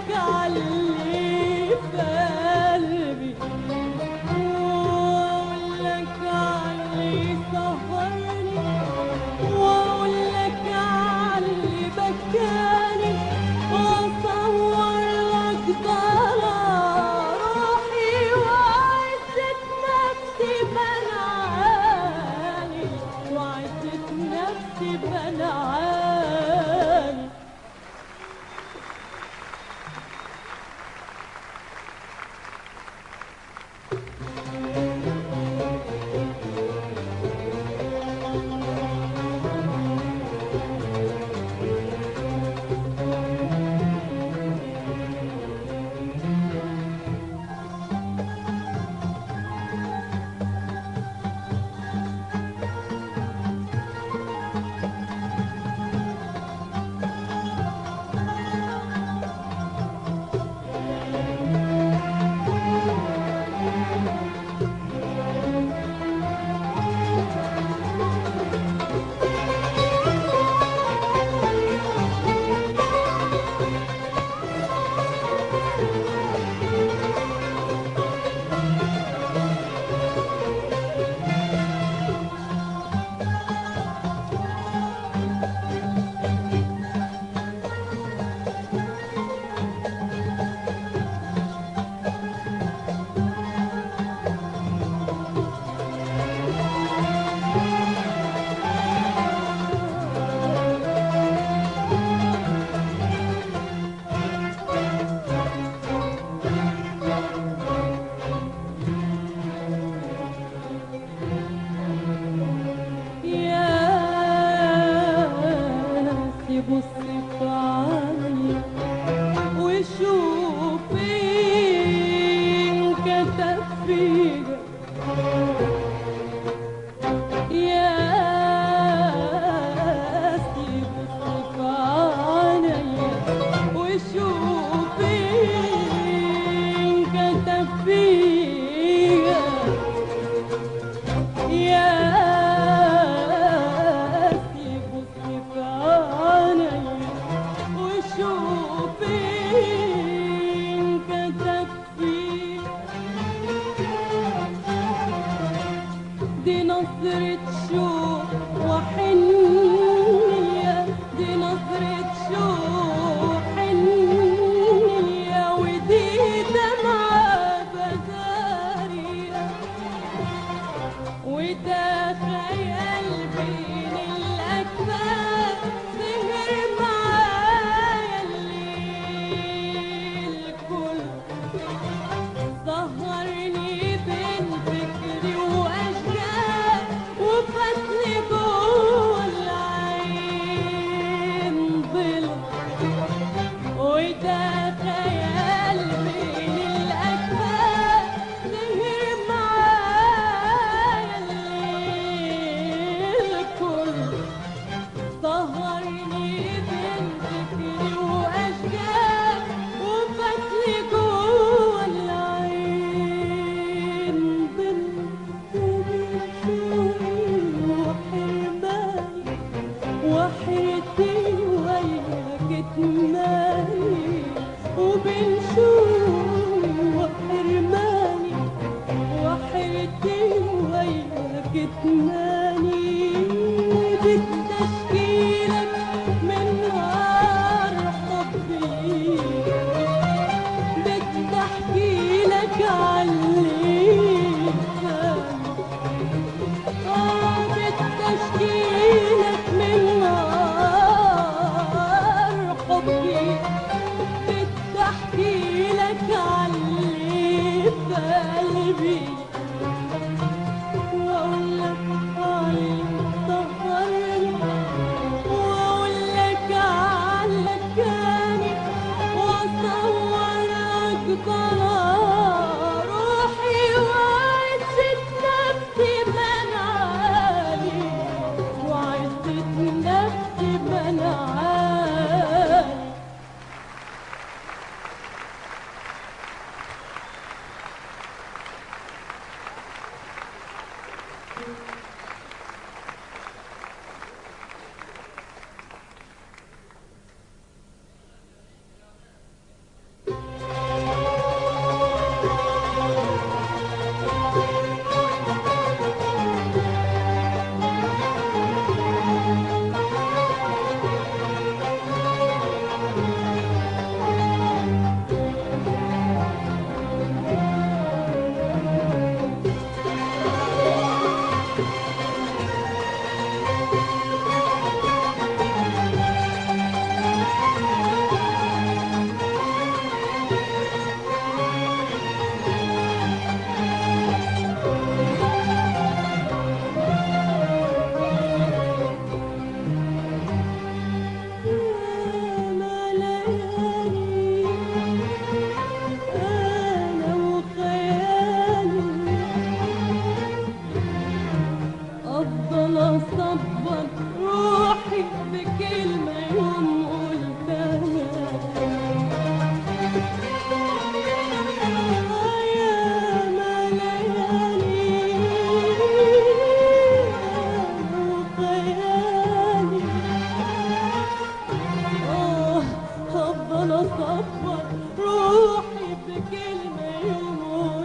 لك علي في قلبي واقول لك علي سهرني واقول لك علي بكاني واصور لك ضنا روحي وعزة نفسي منعاني وعزة نفسي منعاني يا ناس يبص في عيني وشوف انكتب فيا يا ناس يبص في عيني وشوف انكتب فيا يا سيبوا سيب عيني وشوف انكتب فيه دي نظرة شوق وحنية دي نظرة شوق حنية ودي دمعة بدارية وده خيال بين الأكفاء سهر معايا الليل كله سهرني بين فكري وأشجار وفاتني جوه العين ظل هفضل اصبر روحي في كلمة يوم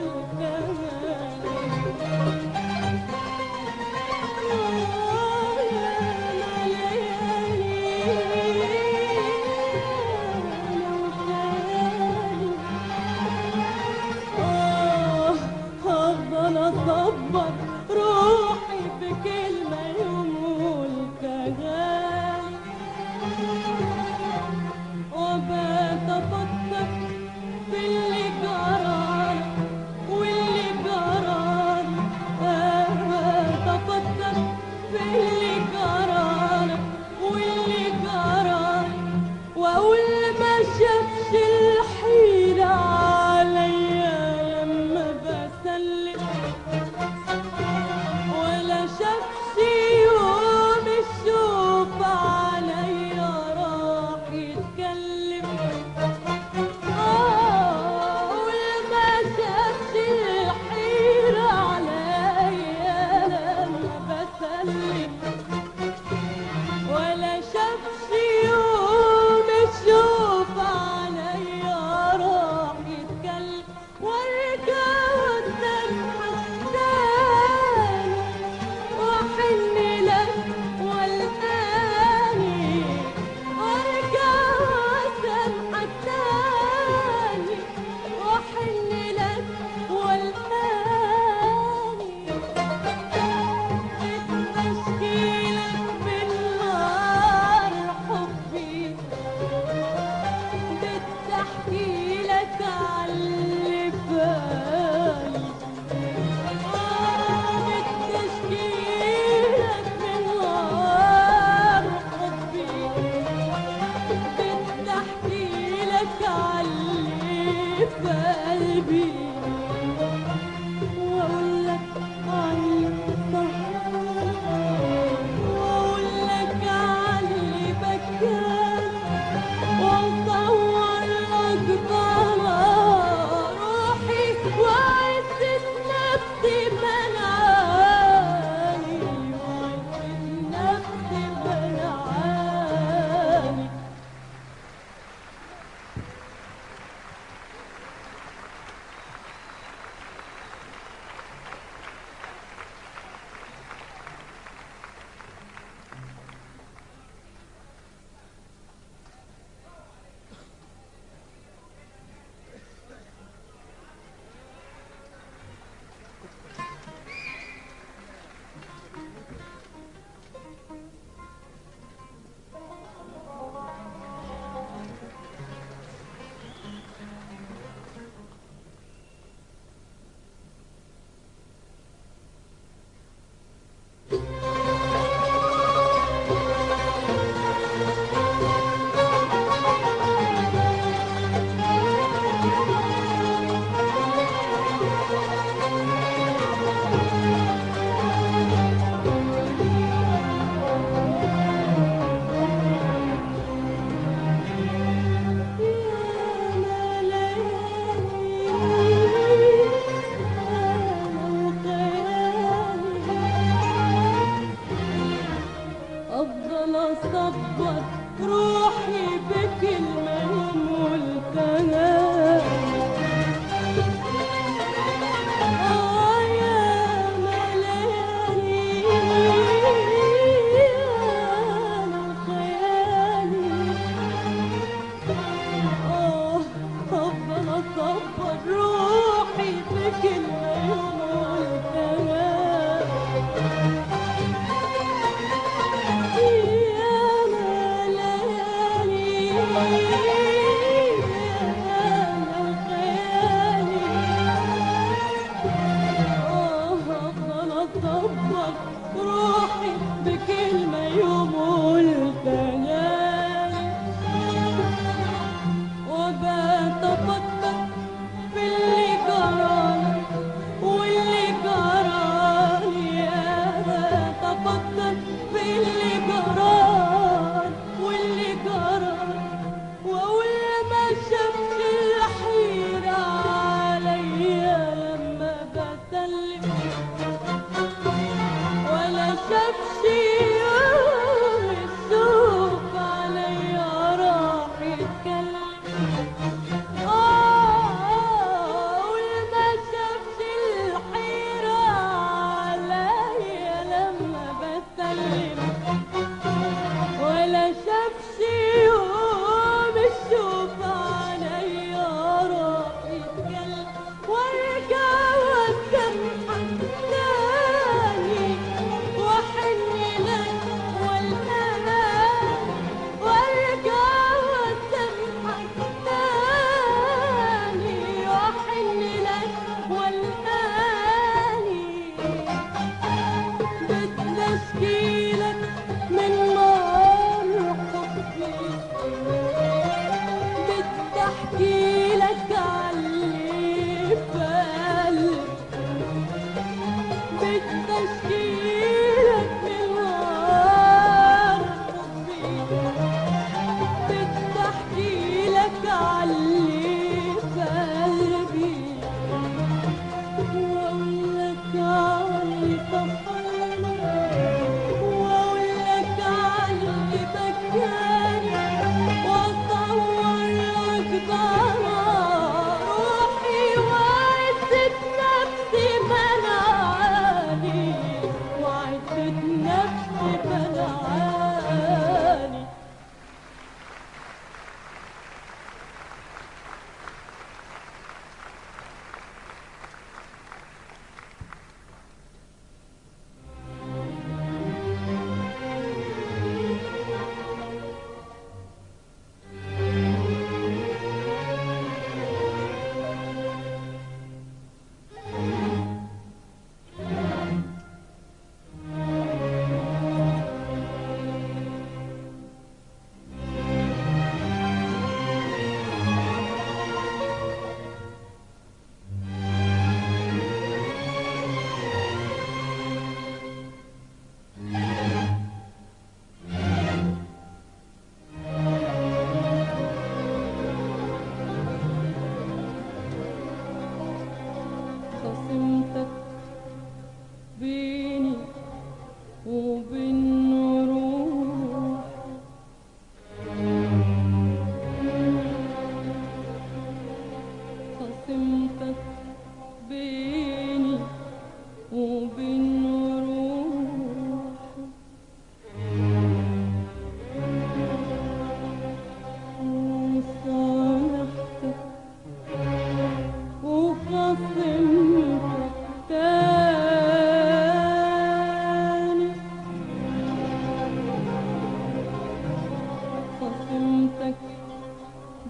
آه هفضل اصبر روحي في كلمة يوم الكهان وبات افكر في اللي جرى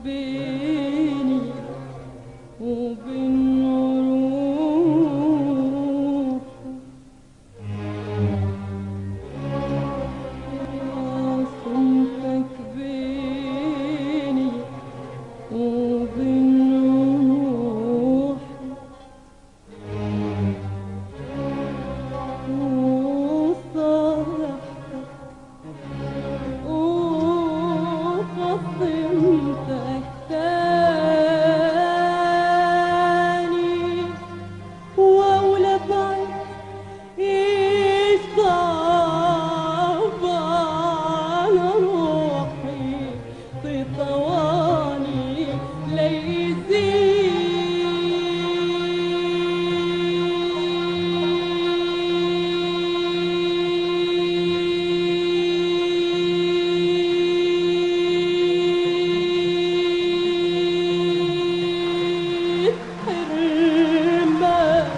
بيني وبين روح صمتك بيني وبين روح وصالحتك وخصمتك تاني وأولى بعد يصعب على روحي تطواني ليزيد حرمان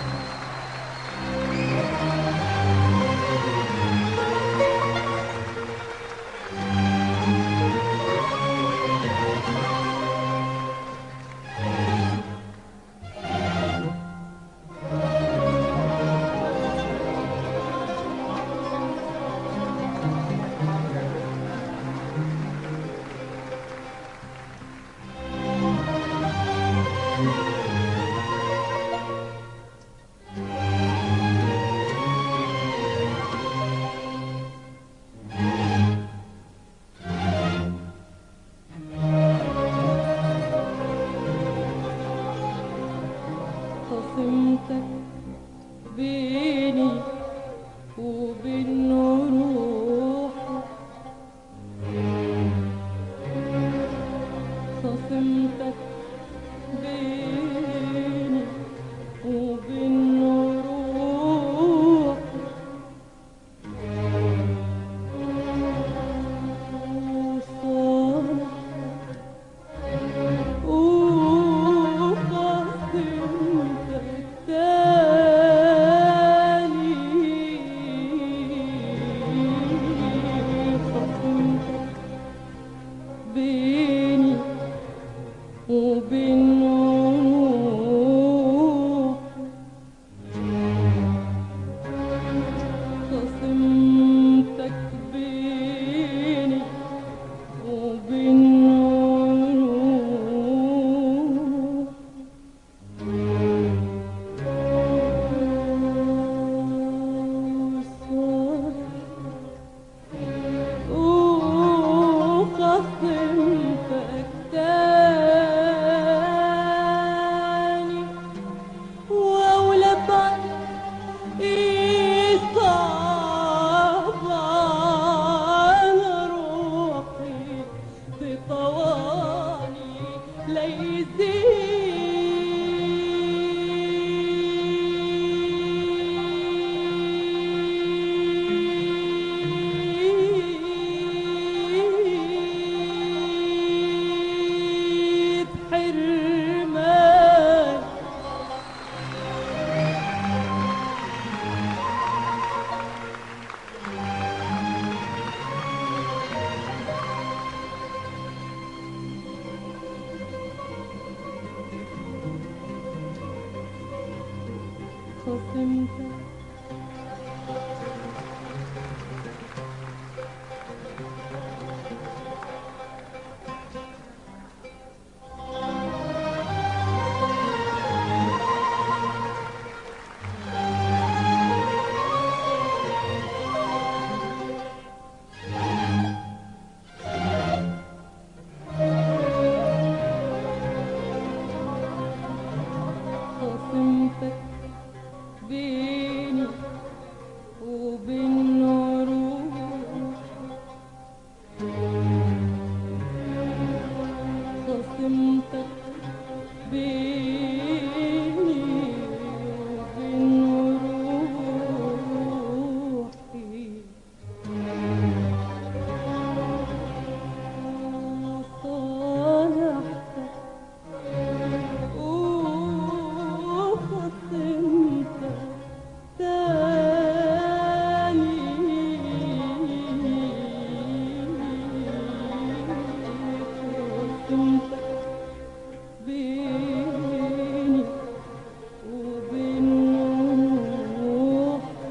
خصمتك بيني وبين روحي خصمتك بيني وبين روحي وصالح وخصمتك تاني خصمتك بيني وبين روح خصمتك بيني وبين روح وخصمتك تاني وأولى بعد يصعب على روحي بطواني ليزيد حرمان خصمتك خصمتك بيني انت بيني وبين روحي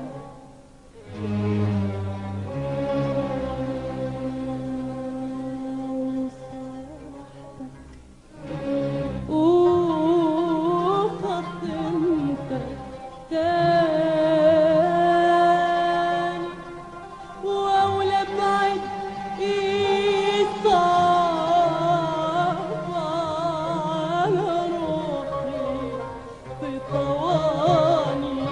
وخطمتك تاني واولى بعد يصعب على روحي في طواني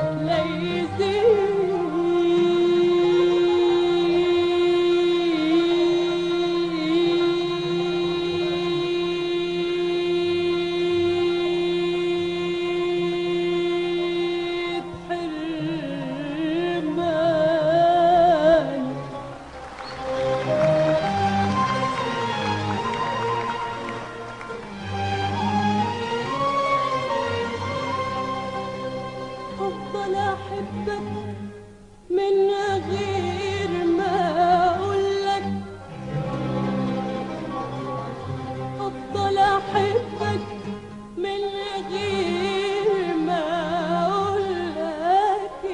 ليزيد حرماني افضل احبك من غير ما اقولك افضل احبك من غير ما اقولك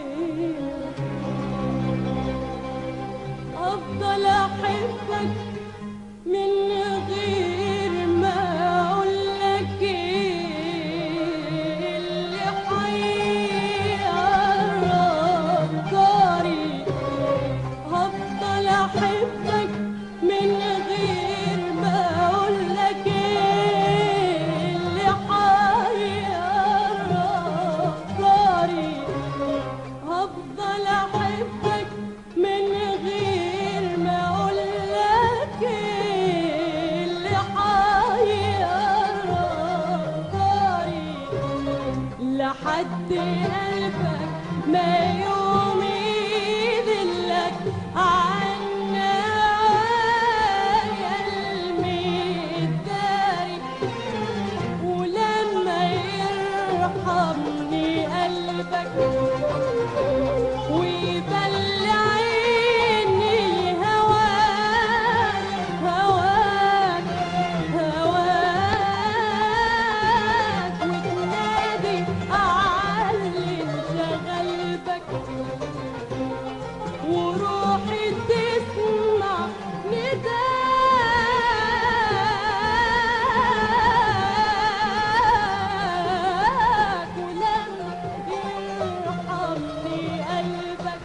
افضل احبك من غير ما اقولك اللي حيقرب طريق هفضل احبك من غير ما اقولك اللي حيقرب طريق هفضل احبك من غير ما اقولك اللي حيقرب طريق لحد قلبك ما يوم يذلك عنا يا المداري ولما يرحمني قلبك ويبلعني هواك هواك هواك وتنادي أعلي شغلبك وروحي تسمع نداك ولما يرحمني قلبك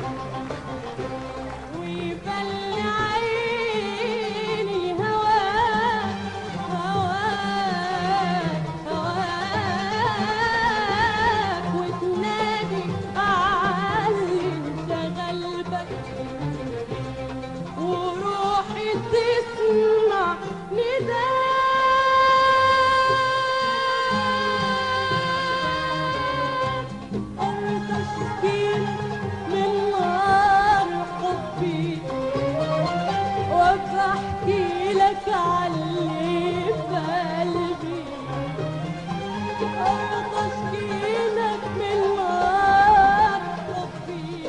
ويبلعني هواك هواك هواك وتنادي أعلي شغلبك وروحي تسمع نداك أرض أشكيلك من نار حبي وبحكي لك علي في قلبي أرض أشكيلك من نار حبي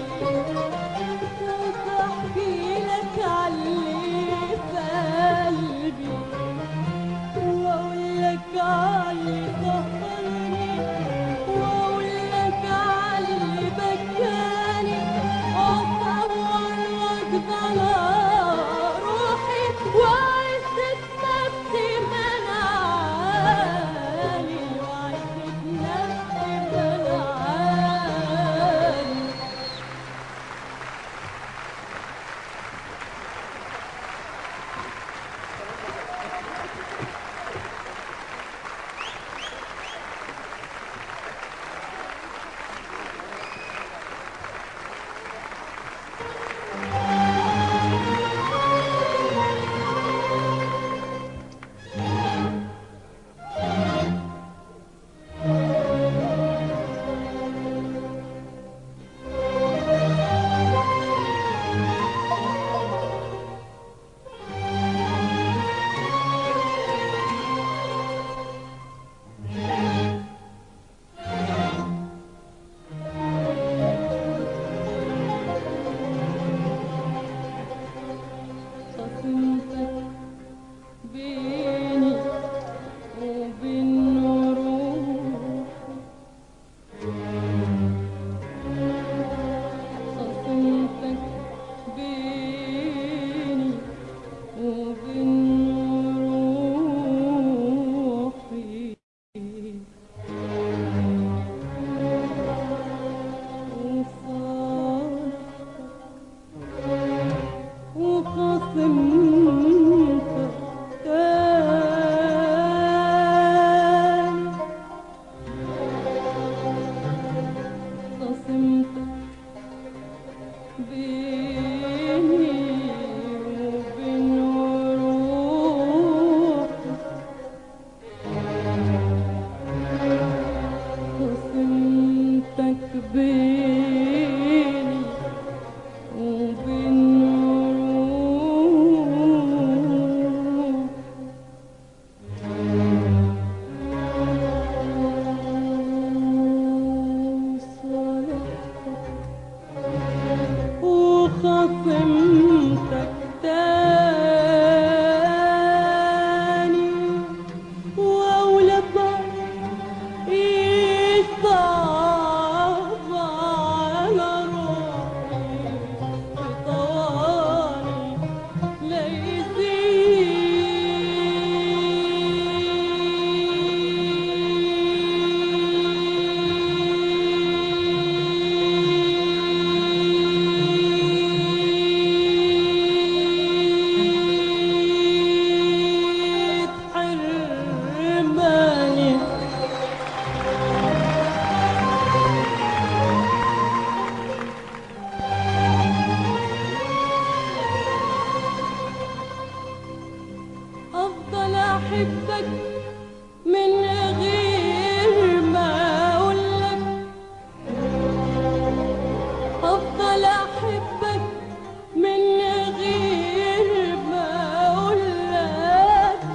وبحكي لك علي في قلبي واقول لك علي سهرني واقول لك علي بكاني اصور وجد على روحي وعزة نفسي منعاني وعزة احبك من غير ما اقولك افضل احبك من غير ما اقولك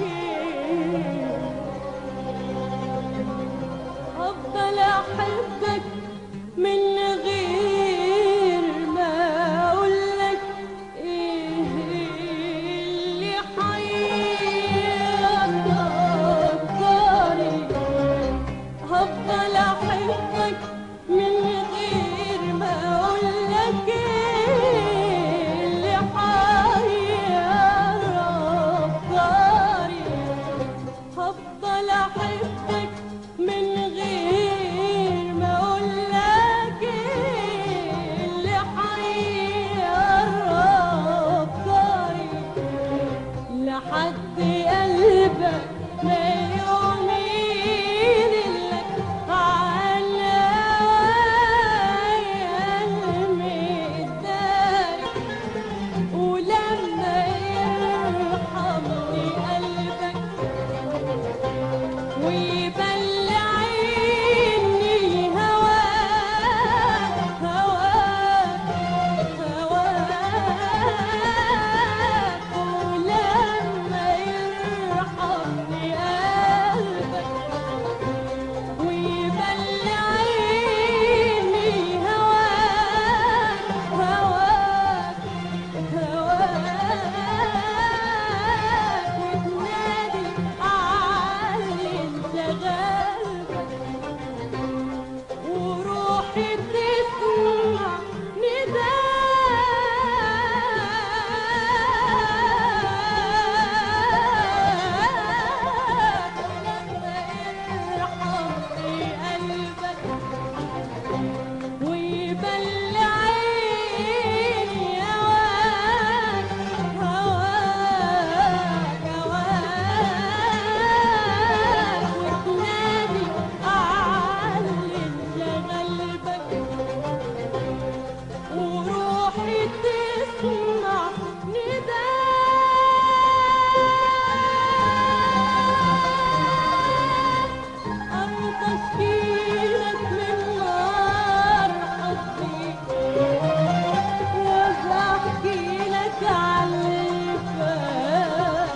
افضل احبك من غير ما اقولك ايه اللي حيرك هفضل احبك من غير ما اقولك ايه اللي حيرك هفضل احبك من غير ما اقولك ايه اللي حيرك لحد قلبك ما يميل لك على المدارك ولما يرحمني قلبك ويبلعني هواك هواك هواك ولما يرحمني قلبك ويبلعني هواك هواك هواك وتنادي علي انت غالبك وروحي تسمع نداك لما يرحمني قلبك ويبلعني هواك هواك هواك وتنادي أعلي لقلبك وروحي تسمع نداك أرضى أشكيلك من نار حبي وأحكي لك عن اللي فات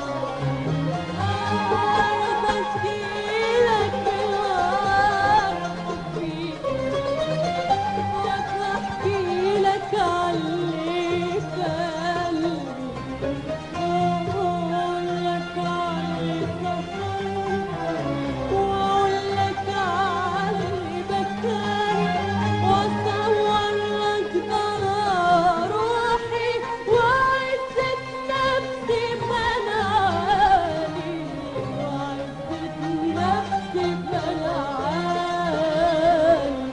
أرضى أشكيلك من نار حبي وأحكي لك عن اللي في قلبي وأقول لك عن اللي سهرني وأقول لك عن اللي بكاني وأصور لك ضنا روحي وعزة نفسي منعاني وعزة نفسي منعاني